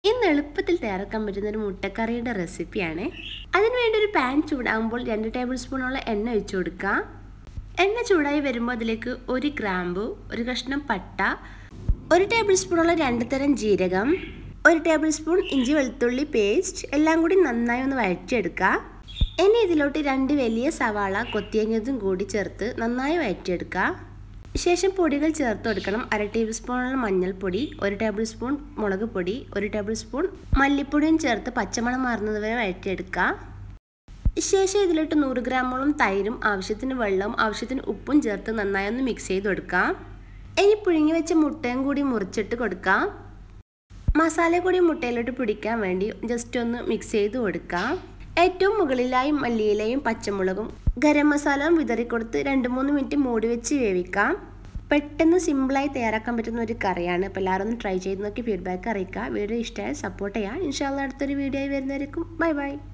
ഇന്ന് എളുപ്പത്തിൽ തയ്യാറാക്കാൻ പറ്റുന്ന ഒരു മുട്ടക്കറിയുടെ റെസിപ്പിയാണ് അതിനുവേണ്ടി ഒരു പാൻ ചൂടാകുമ്പോൾ രണ്ട് ടേബിൾ സ്പൂണോളം എണ്ണ ഒഴിച്ചു കൊടുക്കുക എണ്ണ ചൂടായി വരുമ്പോൾ അതിലേക്ക് ഒരു ഗ്രാമ്പു ഒരു കഷ്ണം പട്ട ഒരു ടേബിൾ സ്പൂണോളം രണ്ട് തരം ജീരകം ഒരു ടേബിൾ സ്പൂൺ ഇഞ്ചി വെളുത്തുള്ളി പേസ്റ്റ് എല്ലാം കൂടി നന്നായി ഒന്ന് വഴറ്റിയെടുക്കുക ഇനി ഇതിലോട്ട് രണ്ട് വലിയ സവാള കൊത്തിയങ്ങതും കൂടി ചേർത്ത് നന്നായി വഴറ്റിയെടുക്കുക ശേഷം പൊടികൾ ചേർത്ത് കൊടുക്കണം അര ടേബിൾ സ്പൂണോളം മഞ്ഞൾപ്പൊടി ഒരു ടേബിൾ സ്പൂൺ മുളക് പൊടി ഒരു ടേബിൾ സ്പൂൺ മല്ലിപ്പൊടിയും ചേർത്ത് പച്ചമണം മാറുന്നത് വരെ വഴറ്റിയെടുക്കുക ശേഷം ഇതിലോട്ട് നൂറ് ഗ്രാമോളം തൈരും ആവശ്യത്തിന് വെള്ളവും ആവശ്യത്തിന് ഉപ്പും ചേർത്ത് നന്നായി ഒന്ന് മിക്സ് ചെയ്ത് കൊടുക്കാം ഇനി പുഴുങ്ങി വെച്ച മുട്ടയും കൂടി മുറിച്ചിട്ട് കൊടുക്കാം മസാല കൂടി മുട്ടയിലോട്ട് പിടിക്കാൻ വേണ്ടി ജസ്റ്റ് ഒന്ന് മിക്സ് ചെയ്ത് കൊടുക്കാം ഏറ്റവും മുകളിലായി മല്ലിയിലയും പച്ചമുളകും ഗരം മസാല വിതറിക്കൊടുത്ത് രണ്ട് മൂന്ന് മിനിറ്റ് മൂടി വെച്ച് വേവിക്കാം പെട്ടെന്ന് സിമ്പിളായി തയ്യാറാക്കാൻ പറ്റുന്ന ഒരു കറിയാണ് അപ്പോൾ എല്ലാവരും ഒന്ന് ട്രൈ ചെയ്ത് നോക്കി ഫീഡ്ബാക്ക് അറിയിക്കുക വീഡിയോ ഇഷ്ടമായി സപ്പോർട്ട് ചെയ്യുക ഇൻഷാല്ല അടുത്തൊരു വീഡിയോ ആയി വരുന്നതായിരിക്കും ബൈ ബൈ